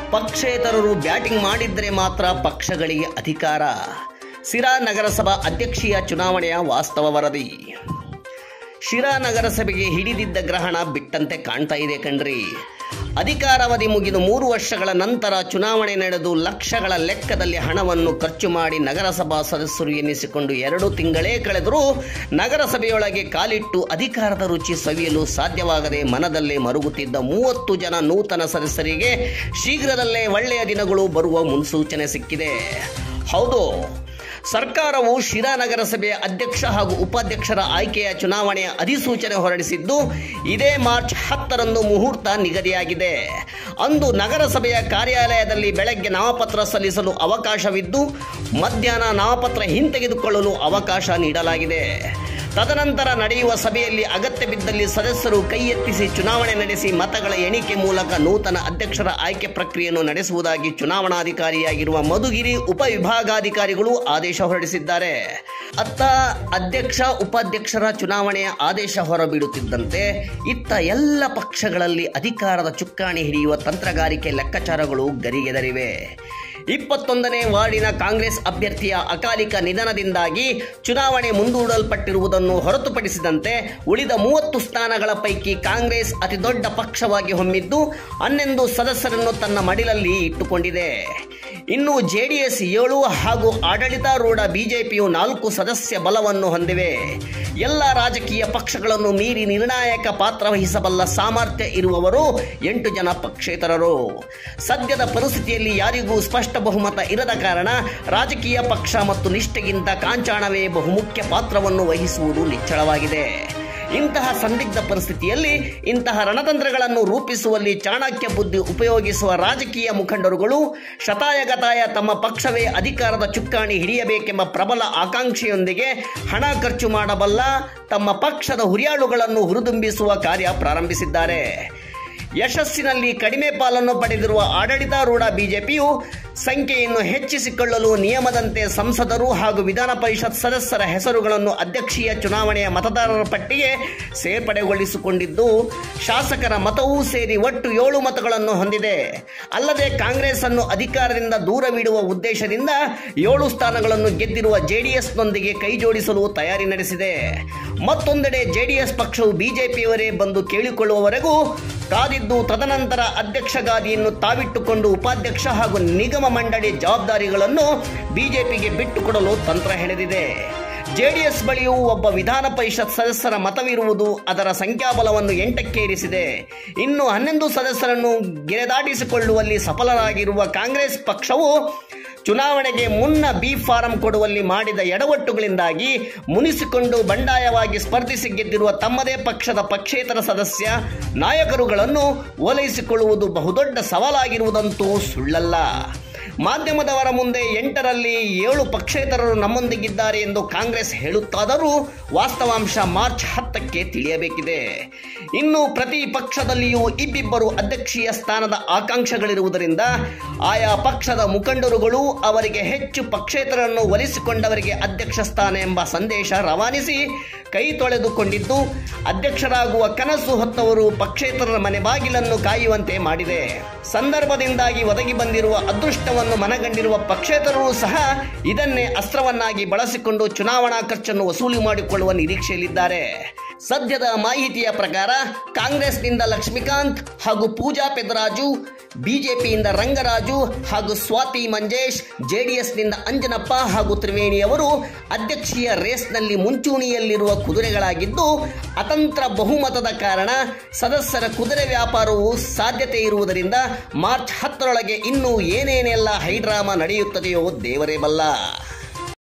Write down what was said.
ಪಕ್ಷೇತರರು ಬ್ಯಾಟಿಂಗ್ ಮಾಡಿದ್ರೆ ಮಾತ್ರ ಪಕ್ಷಗಳಿಗೆ ಅಧಿಕಾರ ಸಿರಾ ನಗರಸಭಾ ಅಧ್ಯಕ್ಷೀಯ ಚುನಾವಣೆಯ ವಾಸ್ತವ ವರದಿ ಶಿರಾ ನಗರಸಭೆಗೆ ಹಿಡಿದಿದ್ದ ಗ್ರಹಣ ಬಿಟ್ಟಂತೆ ಕಾಣ್ತಾ ಇದೆ ಕಣ್ರಿ ಅಧಿಕಾರಾವಧಿ ಮುಗಿದು ಮೂರು ವರ್ಷಗಳ ನಂತರ ಚುನಾವಣೆ ನಡೆದು ಲಕ್ಷಗಳ ಲೆಕ್ಕದಲ್ಲಿ ಹಣವನ್ನು ಖರ್ಚು ಮಾಡಿ ನಗರಸಭಾ ಸದಸ್ಯರು ಎನ್ನಿಸಿಕೊಂಡು ಎರಡು ತಿಂಗಳೇ ಕಳೆದರೂ ನಗರಸಭೆಯೊಳಗೆ ಕಾಲಿಟ್ಟು ಅಧಿಕಾರದ ರುಚಿ ಸವಿಯಲು ಸಾಧ್ಯವಾಗದೆ ಮನದಲ್ಲೇ ಮರುಗುತ್ತಿದ್ದ ಮೂವತ್ತು ಜನ ನೂತನ ಸದಸ್ಯರಿಗೆ ಶೀಘ್ರದಲ್ಲೇ ಒಳ್ಳೆಯ ದಿನಗಳು ಬರುವ ಮುನ್ಸೂಚನೆ ಸಿಕ್ಕಿದೆ ಹೌದು ಸರ್ಕಾರವು ಶಿರಾ ನಗರಸಭೆಯ ಅಧ್ಯಕ್ಷ ಹಾಗೂ ಉಪಾಧ್ಯಕ್ಷರ ಆಯ್ಕೆಯ ಚುನಾವಣೆಯ ಅಧಿಸೂಚನೆ ಹೊರಡಿಸಿದ್ದು ಇದೇ ಮಾರ್ಚ್ ಹತ್ತರಂದು ಮುಹೂರ್ತ ನಿಗದಿಯಾಗಿದೆ ಅಂದು ನಗರಸಭೆಯ ಕಾರ್ಯಾಲಯದಲ್ಲಿ ಬೆಳಗ್ಗೆ ನಾಮಪತ್ರ ಸಲ್ಲಿಸಲು ಅವಕಾಶವಿದ್ದು ಮಧ್ಯಾಹ್ನ ನಾಮಪತ್ರ ಹಿಂತೆಗೆದುಕೊಳ್ಳಲು ಅವಕಾಶ ನೀಡಲಾಗಿದೆ ತದನಂತರ ನಡೆಯುವ ಸಭೆಯಲ್ಲಿ ಅಗತ್ಯ ಬಿದ್ದಲ್ಲಿ ಸದಸ್ಯರು ಕೈ ಎತ್ತಿಸಿ ಚುನಾವಣೆ ನಡೆಸಿ ಮತಗಳ ಎಣಿಕೆ ಮೂಲಕ ನೂತನ ಅಧ್ಯಕ್ಷರ ಆಯ್ಕೆ ಪ್ರಕ್ರಿಯೆಯನ್ನು ನಡೆಸುವುದಾಗಿ ಚುನಾವಣಾಧಿಕಾರಿಯಾಗಿರುವ ಮಧುಗಿರಿ ಉಪವಿಭಾಗಾಧಿಕಾರಿಗಳು ಆದೇಶ ಹೊರಡಿಸಿದ್ದಾರೆ ಅತ್ತ ಅಧ್ಯಕ್ಷ ಉಪಾಧ್ಯಕ್ಷರ ಚುನಾವಣೆಯ ಆದೇಶ ಹೊರಬೀಳುತ್ತಿದ್ದಂತೆ ಇತ್ತ ಎಲ್ಲ ಪಕ್ಷಗಳಲ್ಲಿ ಅಧಿಕಾರದ ಚುಕ್ಕಾಣಿ ಹಿಡಿಯುವ ತಂತ್ರಗಾರಿಕೆ ಲೆಕ್ಕಾಚಾರಗಳು ಗರಿಗೆದರಿವೆ ಇಪ್ಪತ್ತೊಂದನೇ ವಾರ್ಡಿನ ಕಾಂಗ್ರೆಸ್ ಅಭ್ಯರ್ಥಿಯ ಅಕಾಲಿಕ ನಿಧನದಿಂದಾಗಿ ಚುನಾವಣೆ ಮುಂದೂಡಲ್ಪಟ್ಟಿರುವುದನ್ನು ಹೊರತುಪಡಿಸಿದಂತೆ ಉಳಿದ ಮೂವತ್ತು ಸ್ಥಾನಗಳ ಪೈಕಿ ಕಾಂಗ್ರೆಸ್ ಅತಿದೊಡ್ಡ ಪಕ್ಷವಾಗಿ ಹೊಮ್ಮಿದ್ದು ಹನ್ನೊಂದು ಸದಸ್ಯರನ್ನು ತನ್ನ ಮಡಿಲಲ್ಲಿ ಇಟ್ಟುಕೊಂಡಿದೆ ಇನ್ನು ಜೆಡಿಎಸ್ ಏಳು ಹಾಗೂ ಆಡಳಿತಾರೂಢ ಬಿಜೆಪಿಯು ನಾಲ್ಕು ಸದಸ್ಯ ಬಲವನ್ನು ಹೊಂದಿವೆ ಎಲ್ಲ ರಾಜಕೀಯ ಪಕ್ಷಗಳನ್ನು ಮೀರಿ ನಿರ್ಣಾಯಕ ಪಾತ್ರ ವಹಿಸಬಲ್ಲ ಸಾಮರ್ಥ್ಯ ಇರುವವರು ಎಂಟು ಜನ ಪಕ್ಷೇತರರು ಸದ್ಯದ ಪರಿಸ್ಥಿತಿಯಲ್ಲಿ ಯಾರಿಗೂ ಸ್ಪಷ್ಟ ಬಹುಮತ ಇರದ ಕಾರಣ ರಾಜಕೀಯ ಪಕ್ಷ ಮತ್ತು ನಿಷ್ಠೆಗಿಂತ ಕಾಂಚಾಣವೇ ಬಹುಮುಖ್ಯ ಪಾತ್ರವನ್ನು ವಹಿಸುವುದು ನಿಚ್ಚಳವಾಗಿದೆ ಇಂತಹ ಸಂದಿಗ್ಧ ಪರಿಸ್ಥಿತಿಯಲ್ಲಿ ಇಂತಹ ರಣತಂತ್ರಗಳನ್ನು ರೂಪಿಸುವಲ್ಲಿ ಚಾಣಕ್ಯ ಬುದ್ಧಿ ಉಪಯೋಗಿಸುವ ರಾಜಕೀಯ ಮುಖಂಡರುಗಳು ಶತಾಯಗತಾಯ ತಮ್ಮ ಪಕ್ಷವೇ ಅಧಿಕಾರದ ಚುಕ್ಕಾಣಿ ಹಿಡಿಯಬೇಕೆಂಬ ಪ್ರಬಲ ಆಕಾಂಕ್ಷೆಯೊಂದಿಗೆ ಹಣ ಖರ್ಚು ಮಾಡಬಲ್ಲ ತಮ್ಮ ಪಕ್ಷದ ಹುರಿಯಾಳುಗಳನ್ನು ಹುರಿದುಂಬಿಸುವ ಕಾರ್ಯ ಪ್ರಾರಂಭಿಸಿದ್ದಾರೆ ಯಶಸ್ಸಿನಲ್ಲಿ ಕಡಿಮೆ ಪಾಲನ್ನು ಪಡೆದಿರುವ ಆಡಳಿತಾರೂಢ ಬಿಜೆಪಿಯು ಸಂಖ್ಯೆಯನ್ನು ಹೆಚ್ಚಿಸಿಕೊಳ್ಳಲು ನಿಯಮದಂತೆ ಸಂಸದರು ಹಾಗೂ ವಿಧಾನ ಪರಿಷತ್ ಸದಸ್ಯರ ಹೆಸರುಗಳನ್ನು ಅಧ್ಯಕ್ಷೀಯ ಚುನಾವಣೆಯ ಮತದಾರರ ಪಟ್ಟಿಗೆ ಸೇರ್ಪಡೆಗೊಳಿಸಿಕೊಂಡಿದ್ದು ಶಾಸಕರ ಮತವೂ ಸೇರಿ ಒಟ್ಟು ಏಳು ಮತಗಳನ್ನು ಹೊಂದಿದೆ ಅಲ್ಲದೆ ಕಾಂಗ್ರೆಸ್ ಅನ್ನು ಅಧಿಕಾರದಿಂದ ದೂರವಿಡುವ ಉದ್ದೇಶದಿಂದ ಏಳು ಸ್ಥಾನಗಳನ್ನು ಗೆದ್ದಿರುವ ಜೆಡಿಎಸ್ನೊಂದಿಗೆ ಕೈಜೋಡಿಸಲು ತಯಾರಿ ನಡೆಸಿದೆ ಮತ್ತೊಂದೆಡೆ ಜೆಡಿಎಸ್ ಪಕ್ಷವು ಬಿಜೆಪಿಯವರೇ ಬಂದು ಕೇಳಿಕೊಳ್ಳುವವರೆಗೂ ಕಾದಿದ್ದು ತದನಂತರ ಅಧ್ಯಕ್ಷ ಗಾದಿಯನ್ನು ತಾವಿಟ್ಟುಕೊಂಡು ಉಪಾಧ್ಯಕ್ಷ ಹಾಗೂ ನಿಗಮ ಮಂಡಳಿ ಜವಾಬ್ದಾರಿಗಳನ್ನು ಬಿಜೆಪಿಗೆ ಬಿಟ್ಟುಕೊಡಲು ತಂತ್ರ ಹೆಣೆದಿದೆ ಜೆಡಿಎಸ್ ಬಳಿಯೂ ಒಬ್ಬ ವಿಧಾನ ಪರಿಷತ್ ಸದಸ್ಯರ ಮತವಿರುವುದು ಅದರ ಸಂಖ್ಯಾಬಲವನ್ನು ಎಂಟಕ್ಕೇರಿಸಿದೆ ಇನ್ನು ಹನ್ನೊಂದು ಸದಸ್ಯರನ್ನು ಗೆರೆದಾಟಿಸಿಕೊಳ್ಳುವಲ್ಲಿ ಸಫಲರಾಗಿರುವ ಕಾಂಗ್ರೆಸ್ ಪಕ್ಷವು ಚುನಾವಣೆಗೆ ಮುನ್ನ ಬಿ ಫಾರಂ ಕೊಡುವಲ್ಲಿ ಮಾಡಿದ ಎಡವಟ್ಟುಗಳಿಂದಾಗಿ ಮುನಿಸಿಕೊಂಡು ಬಂಡಾಯವಾಗಿ ಸ್ಪರ್ಧಿಸಿ ಗೆದ್ದಿರುವ ತಮ್ಮದೇ ಪಕ್ಷದ ಪಕ್ಷೇತರ ಸದಸ್ಯ ನಾಯಕರುಗಳನ್ನು ಓಲೈಸಿಕೊಳ್ಳುವುದು ಬಹುದೊಡ್ಡ ಸವಾಲಾಗಿರುವುದಂತೂ ಸುಳ್ಳಲ್ಲ ಮಾಧ್ಯಮದವರ ಮುಂದೆ ಎಂಟರಲ್ಲಿ ಏಳು ಪಕ್ಷೇತರರು ನಮ್ಮೊಂದಿಗಿದ್ದಾರೆ ಎಂದು ಕಾಂಗ್ರೆಸ್ ಹೇಳುತ್ತಾದರೂ ವಾಸ್ತವಾಂಶ ಮಾರ್ಚ್ ಹತ್ತಕ್ಕೆ ತಿಳಿಯಬೇಕಿದೆ ಇನ್ನು ಪ್ರತಿ ಪಕ್ಷದಲ್ಲಿಯೂ ಇಬ್ಬಿಬ್ಬರು ಅಧ್ಯಕ್ಷೀಯ ಸ್ಥಾನದ ಆಕಾಂಕ್ಷೆಗಳಿರುವುದರಿಂದ ಆಯಾ ಪಕ್ಷದ ಮುಖಂಡರುಗಳು ಅವರಿಗೆ ಹೆಚ್ಚು ಪಕ್ಷೇತರನ್ನು ಒಲಿಸಿಕೊಂಡವರಿಗೆ ಅಧ್ಯಕ್ಷ ಸ್ಥಾನ ಎಂಬ ಸಂದೇಶ ರವಾನಿಸಿ ಕೈ ತೊಳೆದುಕೊಂಡಿದ್ದು ಅಧ್ಯಕ್ಷರಾಗುವ ಕನಸು ಹೊತ್ತವರು ಪಕ್ಷೇತರರ ಮನೆ ಬಾಗಿಲನ್ನು ಕಾಯುವಂತೆ ಮಾಡಿದೆ ಸಂದರ್ಭದಿಂದಾಗಿ ಒದಗಿ ಬಂದಿರುವ ಅದೃಷ್ಟವನ್ನು ಮನಗಂಡಿರುವ ಪಕ್ಷೇತರರು ಸಹ ಇದನ್ನೇ ಅಸ್ತ್ರವನ್ನಾಗಿ ಬಳಸಿಕೊಂಡು ಚುನಾವಣಾ ಖರ್ಚನ್ನು ವಸೂಲಿ ಮಾಡಿಕೊಳ್ಳುವ ನಿರೀಕ್ಷೆಯಲ್ಲಿದ್ದಾರೆ ಸದ್ಯದ ಮಾಹಿತಿಯ ಪ್ರಕಾರ ಕಾಂಗ್ರೆಸ್ನಿಂದ ಲಕ್ಷ್ಮೀಕಾಂತ್ ಹಾಗೂ ಪೂಜಾ ಪೆದರಾಜು ಬಿಜೆಪಿಯಿಂದ ರಂಗರಾಜು ಹಾಗೂ ಸ್ವಾತಿ ಮಂಜೇಶ್ ಜೆಡಿಎಸ್ನಿಂದ ಅಂಜನಪ್ಪ ಹಾಗೂ ತ್ರಿವೇಣಿಯವರು ಅಧ್ಯಕ್ಷೀಯ ರೇಸ್ನಲ್ಲಿ ಮುಂಚೂಣಿಯಲ್ಲಿರುವ ಕುದುರೆಗಳಾಗಿದ್ದು ಅತಂತ್ರ ಬಹುಮತದ ಕಾರಣ ಸದಸ್ಯರ ಕುದುರೆ ವ್ಯಾಪಾರವು ಸಾಧ್ಯತೆ ಇರುವುದರಿಂದ ಮಾರ್ಚ್ ಹತ್ತರೊಳಗೆ ಇನ್ನೂ ಏನೇನೆಲ್ಲ ಹೈಡ್ರಾಮಾ ನಡೆಯುತ್ತದೆಯೋ ದೇವರೇ ಬಲ್ಲ